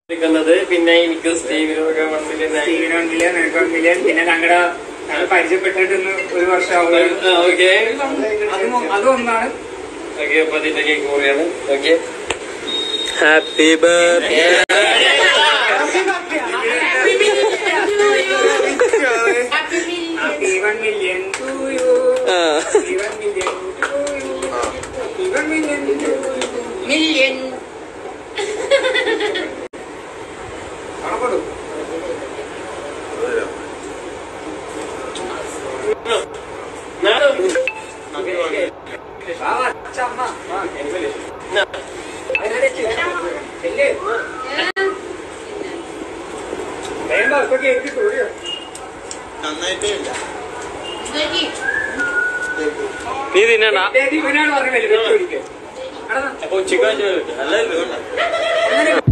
എടുക്കുന്നത് പിന്നെ എനിക്ക് സ്റ്റീവിനൊക്കെ വൺ മില്യൺ ആയി സ്റ്റീവൻ വൺ മില്യൺ നിനക്ക് വൺ മില്യൺ പിന്നെ ഞങ്ങളുടെ ഞങ്ങൾ പരിചയപ്പെട്ടിട്ട് ഇന്ന് ഒരു വർഷം ആവുകയാണ് ഓക്കെ അതും അതും ഒന്നാണ് ഓക്കെ അപ്പൊ അതിന്റെ കേക്ക് മുറിയാണ് okay happy birthday happy one million to you happy one million to you happy one million to you million കാണപ്പെടും വാ വാ അച്ഛമ്മ വാ ചെല്ല് വേണ്ട ഇപ്പൊ കേക്ക് കൂടിയോ നീ തിന്നണ്ട ഇവനാണ് പറഞ്ഞത് വെല്ലുവിളിക്ക് അപ്പൊ ഉച്ചക്ക് വെച്ച് അല്ലല്ലോ അങ്ങനെ